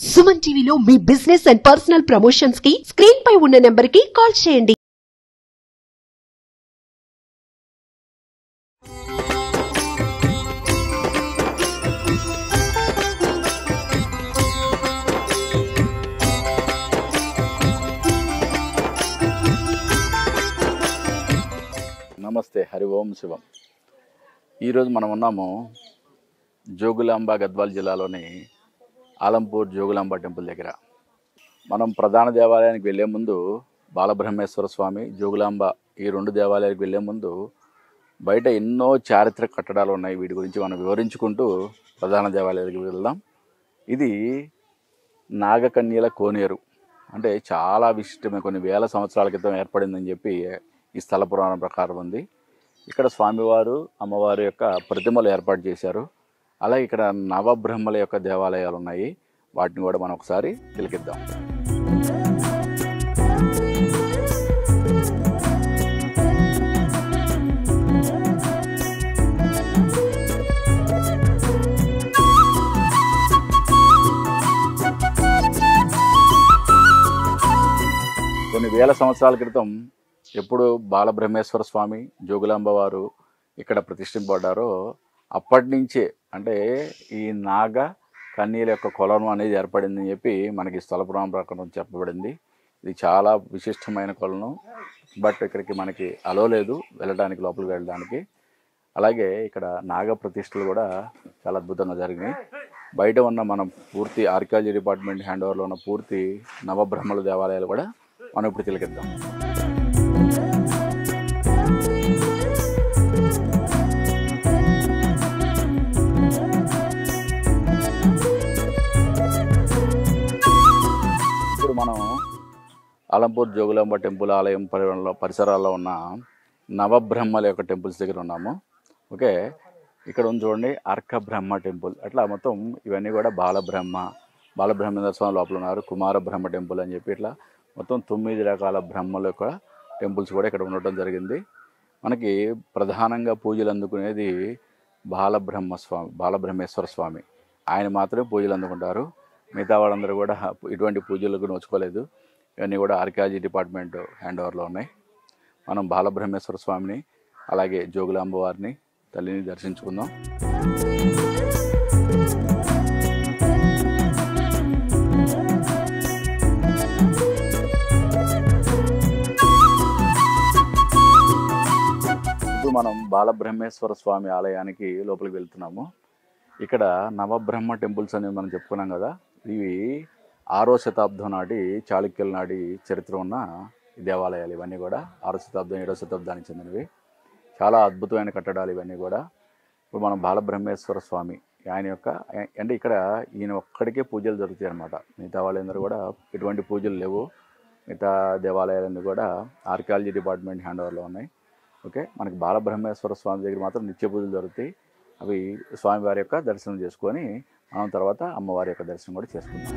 సుమన్ టీవీలో మీ business and personal promotions కి స్క్రీన్ పై ఉన్న నెంబర్ కి కాల్ చేయండి నమస్తే హరి ఓం శివం ఈరోజు మనం ఉన్నాము జోగులాంబ గద్వాల్ జిల్లాలోని ఆలంపూర్ జోగులాంబ టెంపుల్ దగ్గర మనం ప్రధాన దేవాలయానికి వెళ్ళే ముందు బాలబ్రహ్మేశ్వర స్వామి జోగులాంబ ఈ రెండు దేవాలయాలకు వెళ్ళే ముందు బయట ఎన్నో చారిత్రక కట్టడాలు ఉన్నాయి వీటి గురించి మనం వివరించుకుంటూ ప్రధాన దేవాలయాలకు వెళ్దాం ఇది నాగకన్యల కోనేరు అంటే చాలా విశిష్టమైన కొన్ని వేల సంవత్సరాల క్రితం ఏర్పడిందని చెప్పి ఈ స్థల పురాణం ప్రకారం ఉంది ఇక్కడ స్వామివారు అమ్మవారి యొక్క ప్రతిమలు ఏర్పాటు చేశారు అలాగే ఇక్కడ నవబ్రహ్మల యొక్క దేవాలయాలు ఉన్నాయి వాటిని కూడా మనం ఒకసారి తిలకిద్దాం కొన్ని వేల సంవత్సరాల క్రితం ఎప్పుడు బాలబ్రహ్మేశ్వర స్వామి జోగులాంబ వారు ఇక్కడ ప్రతిష్ఠింపబడ్డారో అప్పటి నుంచే అంటే ఈ నాగ కన్నీల యొక్క కొలను అనేది ఏర్పడిందని చెప్పి మనకి స్థల పురాణం ప్రకారం చెప్పబడింది ఇది చాలా విశిష్టమైన కొలను బట్ ఇక్కడికి మనకి అలో లేదు వెళ్ళడానికి లోపలికి వెళ్ళడానికి అలాగే ఇక్కడ నాగ ప్రతిష్టలు కూడా చాలా అద్భుతంగా జరిగినాయి బయట ఉన్న మనం పూర్తి ఆర్కియాలజీ డిపార్ట్మెంట్ హ్యాండ్ ఓవర్లో ఉన్న పూర్తి నవబ్రహ్మల దేవాలయాలు కూడా మనం ఇప్పుడు తిలకిద్దాం ఇప్పుడు మనం అలంపూర్ జోగులాంబ టెంపుల్ ఆలయం పరిసరాల్లో పరిసరాల్లో ఉన్న నవబ్రహ్మల యొక్క టెంపుల్స్ దగ్గర ఉన్నాము ఓకే ఇక్కడ ఉంది చూడండి అర్క బ్రహ్మ టెంపుల్ అట్లా మొత్తం ఇవన్నీ కూడా బాలబ్రహ్మ బాలబ్రహ్మేంద్ర స్వామి లోపల ఉన్నారు కుమార బ్రహ్మ టెంపుల్ అని చెప్పి ఇట్లా మొత్తం తొమ్మిది రకాల బ్రహ్మల యొక్క టెంపుల్స్ కూడా ఇక్కడ ఉండటం జరిగింది మనకి ప్రధానంగా పూజలు అందుకునేది బాలబ్రహ్మ స్వామి బాలబ్రహ్మేశ్వర స్వామి ఆయన మాత్రమే పూజలు అందుకుంటారు మిగతా వాళ్ళందరూ కూడా ఇటువంటి పూజలకు నోచుకోలేదు ఇవన్నీ కూడా ఆర్కియాలజీ డిపార్ట్మెంట్ హ్యాండ్ ఓవర్లో ఉన్నాయి మనం బాలబ్రహ్మేశ్వర స్వామిని అలాగే జోగులాంబ వారిని తల్లిని దర్శించుకుందాం ఇప్పుడు మనం బాలబ్రహ్మేశ్వర స్వామి ఆలయానికి లోపలికి వెళ్తున్నాము ఇక్కడ నవబ్రహ్మ టెంపుల్స్ అనేవి మనం చెప్పుకున్నాం కదా ఇవి ఆరో శతాబ్దం నాటి చాళుక్యుల నాటి చరిత్ర ఉన్న ఈ దేవాలయాలు ఇవన్నీ కూడా ఆరో శతాబ్దం ఏడో శతాబ్దానికి చెందినవి చాలా అద్భుతమైన కట్టడాలు ఇవన్నీ కూడా ఇప్పుడు మనం బాలబ్రహ్మేశ్వర స్వామి ఆయన యొక్క అంటే ఇక్కడ ఈయన ఒక్కడికే పూజలు జరుగుతాయి అనమాట మిగతా వాళ్ళందరూ కూడా ఎటువంటి పూజలు లేవు మిగతా దేవాలయాలన్నీ కూడా ఆర్కియాలజీ డిపార్ట్మెంట్ హ్యాండ్ ఓవర్లో ఉన్నాయి ఓకే మనకి బాలబ్రహ్మేశ్వర స్వామి దగ్గర మాత్రం నిత్య పూజలు జరుగుతాయి అవి స్వామివారి యొక్క దర్శనం చేసుకొని మనం తర్వాత అమ్మవారి యొక్క దర్శనం కూడా చేసుకుందాం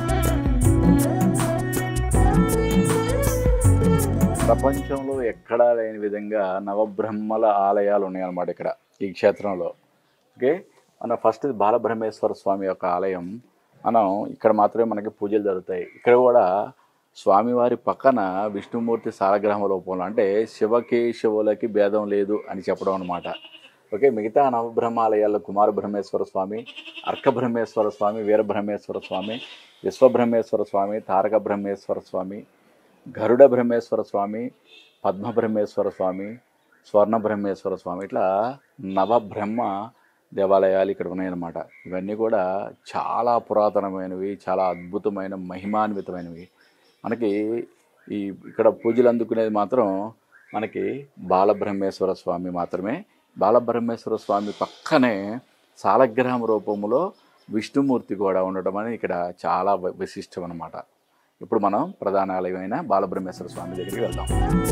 ప్రపంచంలో ఎక్కడా లేని విధంగా నవబ్రహ్మల ఆలయాలు ఉన్నాయన్నమాట ఇక్కడ ఈ క్షేత్రంలో ఓకే మన ఫస్ట్ బాలబ్రహ్మేశ్వర స్వామి యొక్క ఆలయం మనం ఇక్కడ మాత్రమే మనకి పూజలు జరుగుతాయి ఇక్కడ కూడా స్వామివారి పక్కన విష్ణుమూర్తి సాలగ్రహమ రూపంలో అంటే శివకి శివులకి భేదం లేదు అని చెప్పడం అనమాట ఓకే మిగతా నవబ్రహ్మాలయాల్లో కుమార బ్రహ్మేశ్వర స్వామి అర్క బ్రహ్మేశ్వర స్వామి వీరబ్రహ్మేశ్వర స్వామి విశ్వబ్రహ్మేశ్వర స్వామి తారక బ్రహ్మేశ్వర స్వామి గరుడ బ్రహ్మేశ్వర స్వామి పద్మ బ్రహ్మేశ్వర స్వామి స్వర్ణ బ్రహ్మేశ్వర స్వామి ఇట్లా నవబ్రహ్మ దేవాలయాలు ఇక్కడ ఉన్నాయన్నమాట ఇవన్నీ కూడా చాలా పురాతనమైనవి చాలా అద్భుతమైన మహిమాన్వితమైనవి మనకి ఈ ఇక్కడ పూజలు అందుకునేది మాత్రం మనకి బాలబ్రహ్మేశ్వర స్వామి మాత్రమే బాలబ్రహ్మేశ్వర స్వామి పక్కనే సాలగ్రహం రూపంలో విష్ణుమూర్తి కూడా ఉండడం అనేది ఇక్కడ చాలా వి- విశిష్టం అన్నమాట ఇప్పుడు మనం ప్రధాన ఆలయమైన బాలబ్రహ్మేశ్వర స్వామి దగ్గరికి వెళ్దాం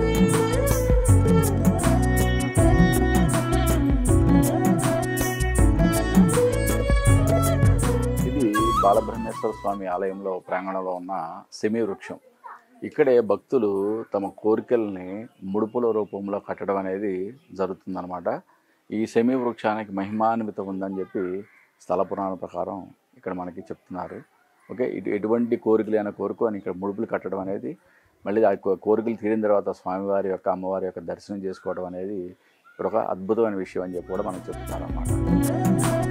ఇది బాలబ్రహ్మేశ్వర స్వామి ఆలయంలో ప్రాంగణంలో ఉన్న సెమి వృక్షం ఇక్కడే భక్తులు తమ కోరికల్ని ముడుపుల రూపంలో కట్టడం అనేది జరుగుతుందన్నమాట ఈ సెమి వృక్షానికి మహిమాన్వితం ఉందని చెప్పి స్థల పురాణం ప్రకారం ఇక్కడ మనకి చెప్తున్నారు ఓకే ఇటు ఎటువంటి కోరికలు అయినా కోరుకొని ఇక్కడ ముడుపులు కట్టడం అనేది మళ్ళీ ఆ కో- కోరికలు తీరిన తర్వాత స్వామివారి యొక్క అమ్మవారి యొక్క దర్శనం చేసుకోవడం అనేది ఇక్కడ ఒక అద్భుతమైన విషయం అని చెప్పి కూడా మనం చెప్తున్నారు అన్నమాట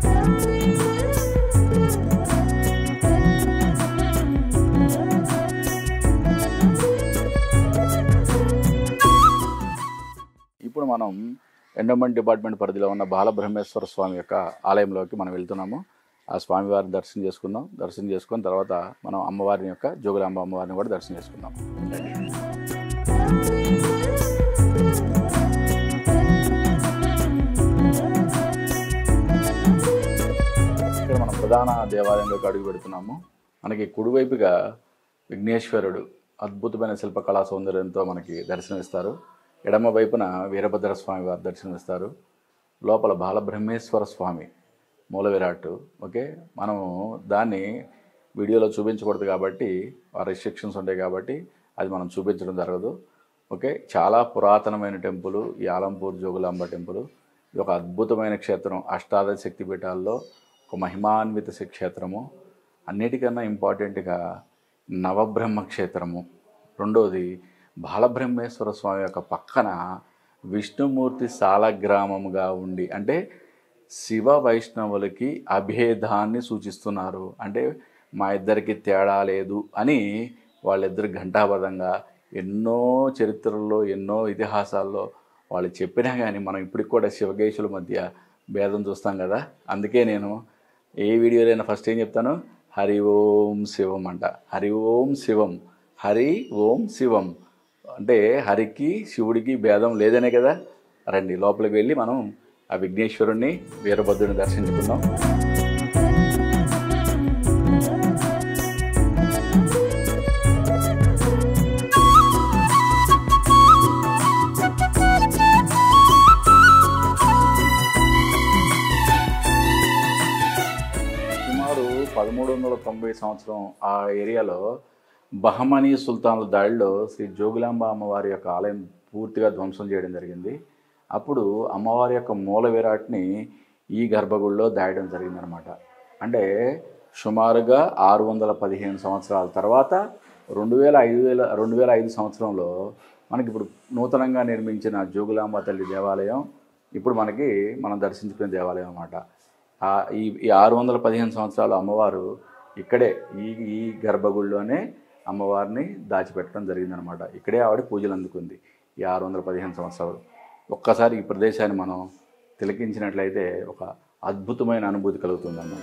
ఇప్పుడు మనం ఎండోమెంట్ డిపార్ట్మెంట్ పరిధిలో ఉన్న బాలబ్రహ్మేశ్వర స్వామి యొక్క ఆలయంలోకి మనం వెళ్తున్నాము ఆ స్వామివారిని దర్శనం చేసుకుందాం దర్శనం చేసుకున్న తర్వాత మనం అమ్మవారిని యొక్క జోగులాంబ అమ్మవారిని కూడా దర్శనం చేసుకుందాం ఇక్కడ మనం ప్రధాన దేవాలయంలోకి అడుగు పెడుతున్నాము మనకి కుడివైపుగా విఘ్నేశ్వరుడు అద్భుతమైన శిల్పకళా సౌందర్యంతో మనకి దర్శనమిస్తారు ఎడమ వైపున వీరభద్ర స్వామి వారు దర్శనమిస్తారు లోపల బాలబ్రహ్మేశ్వర స్వామి మూల విరాట్ ఓకే మనము దాన్ని వీడియోలో చూపించకూడదు కాబట్టి ఆ రెస్ట్రిక్షన్స్ ఉంటాయి కాబట్టి అది మనం చూపించడం జరగదు ఓకే చాలా పురాతనమైన టెంపుల్ ఈ ఆలంపూర్ జోగులాంబ టెంపుల్ ఇది ఒక అద్భుతమైన క్షేత్రం అష్టాదశ శక్తి పీఠాల్లో ఒక మహిమాన్విత శ- క్షేత్రము అన్నిటికన్నా ఇంపార్టెంట్గా నవబ్రహ్మ క్షేత్రము రెండోది బాలబ్రహ్మేశ్వర స్వామి యొక్క పక్కన విష్ణుమూర్తి సాలగ్రామముగా ఉండి అంటే శివ వైష్ణవులకి అభేదాన్ని సూచిస్తున్నారు అంటే మా ఇద్దరికి తేడా లేదు అని వాళ్ళిద్దరు ఘంటాబద్ధంగా ఎన్నో చరిత్రల్లో ఎన్నో ఇతిహాసాల్లో వాళ్ళు చెప్పినా కానీ మనం ఇప్పటికి కూడా శివకేశుల మధ్య భేదం చూస్తాం కదా అందుకే నేను ఏ వీడియోలైనా ఫస్ట్ ఏం చెప్తాను హరి ఓం శివం అంట హరి ఓం శివం హరి ఓం శివం అంటే హరికి శివుడికి భేదం లేదనే కదా రండి లోపలికి వెళ్ళి మనం ఆ విఘ్నేశ్వరుణ్ణి వీరభద్రుని దర్శించుకుందాం సుమారు పదమూడు వందల తొంభై సంవత్సరం ఆ ఏరియాలో బహమనీ సుల్తానుల దాడిలో శ్రీ జోగులాంబ అమ్మవారి యొక్క ఆలయం పూర్తిగా ధ్వంసం చేయడం జరిగింది అప్పుడు అమ్మవారి యొక్క మూల విరాట్ని ఈ గర్భగుడిలో దాయడం జరిగిందనమాట అంటే సుమారుగా ఆరు వందల పదిహేను సంవత్సరాల తర్వాత రెండు వేల ఐదు వేల రెండు వేల ఐదు సంవత్సరంలో మనకి ఇప్పుడు నూతనంగా నిర్మించిన జోగులాంబ తల్లి దేవాలయం ఇప్పుడు మనకి మనం దర్శించుకునే దేవాలయం అన్నమాట ఆ ఈ ఈ ఆరు వందల పదిహేను సంవత్సరాలు అమ్మవారు ఇక్కడే ఈ ఈ గర్భగుడిలోనే అమ్మవారిని దాచిపెట్టడం జరిగిందనమాట ఇక్కడే ఆవిడ పూజలు అందుకుంది ఈ ఆరు వందల పదిహేను సంవత్సరాలు ఒక్కసారి ఈ ప్రదేశాన్ని మనం తిలకించినట్లయితే ఒక అద్భుతమైన అనుభూతి కలుగుతుంది అన్నమాట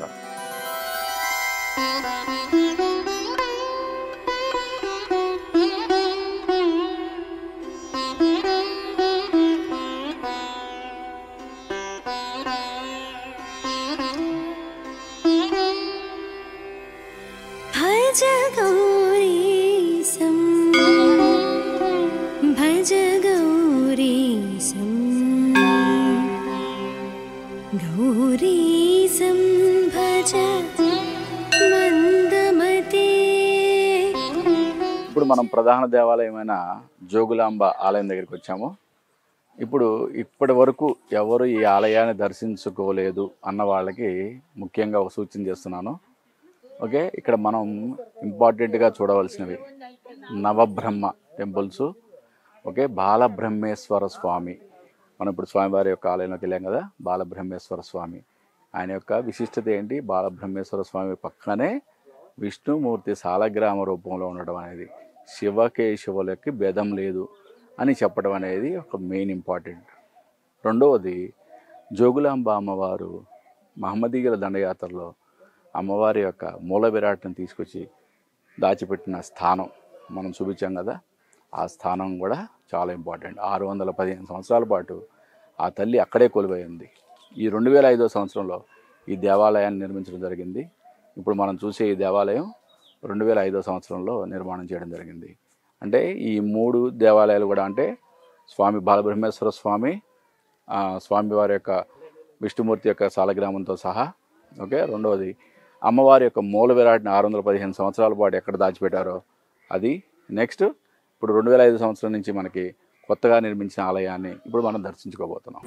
भज गौरीशं भज गौरीशं गौरीशं भज मन्दमते ఇప్పుడు మనం ప్రధాన దేవాలయమైన జోగులాంబ ఆలయం దగ్గరికి వచ్చాము ఇప్పుడు ఇప్పటి వరకు ఎవరు ఈ ఆలయాన్ని దర్శించుకోలేదు అన్న వాళ్ళకి ముఖ్యంగా ఒక సూచన చేస్తున్నాను ఓకే ఇక్కడ మనం ఇంపార్టెంట్గా చూడవలసినవి నవబ్రహ్మ టెంపుల్స్ ఓకే బాలబ్రహ్మేశ్వర స్వామి మనం ఇప్పుడు స్వామివారి యొక్క ఆలయంలోకి వెళ్ళాం కదా బాలబ్రహ్మేశ్వర స్వామి ఆయన యొక్క విశిష్టత ఏంటి బాలబ్రహ్మేశ్వర స్వామి పక్కనే విష్ణుమూర్తి సాలగ్రామ రూపంలో ఉండడం అనేది శివకేశవులకి భేదం లేదు అని చెప్పడం అనేది ఒక మెయిన్ ఇంపార్టెంట్ రెండవది జోగులాంబ అమ్మవారు మహమ్మదీయుల దండయాత్రలో అమ్మవారి యొక్క మూల విరాట్ని తీసుకొచ్చి దాచిపెట్టిన స్థానం మనం చూపించాం కదా ఆ స్థానం కూడా చాలా ఇంపార్టెంట్ ఆరు వందల పదిహేను సంవత్సరాల పాటు ఆ తల్లి అక్కడే కొలువై ఉంది ఈ రెండు వేల ఐదో సంవత్సరంలో ఈ దేవాలయాన్ని నిర్మించడం జరిగింది ఇప్పుడు మనం చూసే ఈ దేవాలయం రెండు వేల ఐదో సంవత్సరంలో నిర్మాణం చేయడం జరిగింది అంటే ఈ మూడు దేవాలయాలు కూడా అంటే స్వామి బాలబ్రహ్మేశ్వర స్వామి ఆ, స్వామివారి యొక్క విష్ణుమూర్తి యొక్క సాలగ్రామంతో సహా ఓకే రెండవది అమ్మవారి యొక్క మూల విరాట్ని ఆరు వందల పదిహేను సంవత్సరాల పాటు ఎక్కడ దాచిపెట్టారో అది నెక్స్ట్ ఇప్పుడు రెండు వేల ఐదు సంవత్సరం నుంచి మనకి కొత్తగా నిర్మించిన ఆలయాన్ని ఇప్పుడు మనం దర్శించుకోబోతున్నాం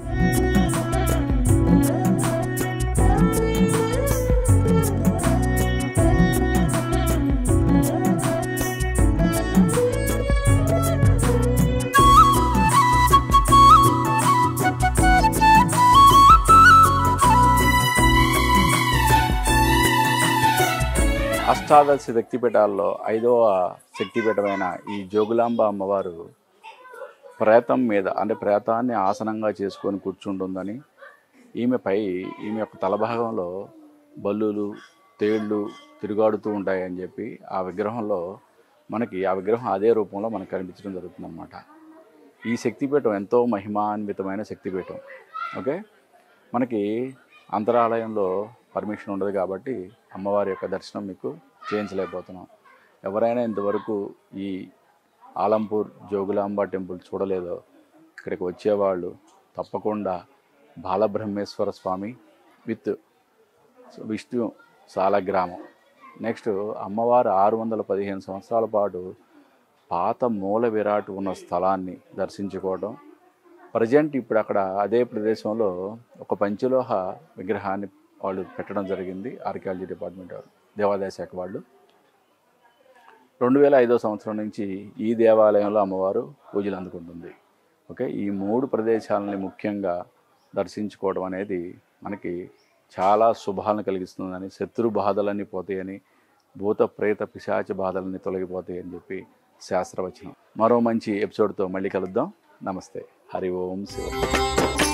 అష్టాదశ శక్తిపీఠాల్లో ఐదవ శక్తిపీఠమైన ఈ జోగులాంబ అమ్మవారు ప్రేతం మీద అంటే ప్రేతాన్ని ఆసనంగా చేసుకొని కూర్చుంటుందని ఈమెపై ఈమె యొక్క తలభాగంలో బల్లులు తేళ్ళు తిరుగాడుతూ ఉంటాయని చెప్పి ఆ విగ్రహంలో మనకి ఆ విగ్రహం అదే రూపంలో మనకు కనిపించడం జరుగుతుందన్నమాట ఈ శక్తిపీఠం ఎంతో మహిమాన్వితమైన శక్తిపీఠం ఓకే మనకి అంతరాలయంలో పర్మిషన్ ఉండదు కాబట్టి అమ్మవారి యొక్క దర్శనం మీకు చేయించలేకపోతున్నాం ఎవరైనా ఇంతవరకు ఈ ఆలంపూర్ జోగులాంబ టెంపుల్ చూడలేదో ఇక్కడికి వచ్చేవాళ్ళు తప్పకుండా బాలబ్రహ్మేశ్వర స్వామి విత్ విష్ణు సాలగ్రామం నెక్స్ట్ అమ్మవారు ఆరు వందల పదిహేను సంవత్సరాల పాటు పాత మూల విరాట్ ఉన్న స్థలాన్ని దర్శించుకోవడం ప్రజెంట్ ఇప్పుడు అక్కడ అదే ప్రదేశంలో ఒక పంచలోహ విగ్రహాన్ని వాళ్ళు పెట్టడం జరిగింది ఆర్కియాలజీ డిపార్ట్మెంట్ వాళ్ళు దేవాదాయ శాఖ వాళ్ళు రెండు వేల ఐదో సంవత్సరం నుంచి ఈ దేవాలయంలో అమ్మవారు పూజలు అందుకుంటుంది ఓకే ఈ మూడు ప్రదేశాలని ముఖ్యంగా దర్శించుకోవడం అనేది మనకి చాలా శుభాలను కలిగిస్తుందని శత్రు బాధలన్నీ పోతాయని భూత ప్రేత పిశాచ బాధలన్నీ తొలగిపోతాయని చెప్పి శాస్త్రవచనం మరో మంచి ఎపిసోడ్తో మళ్ళీ కలుద్దాం నమస్తే హరి ఓం శివ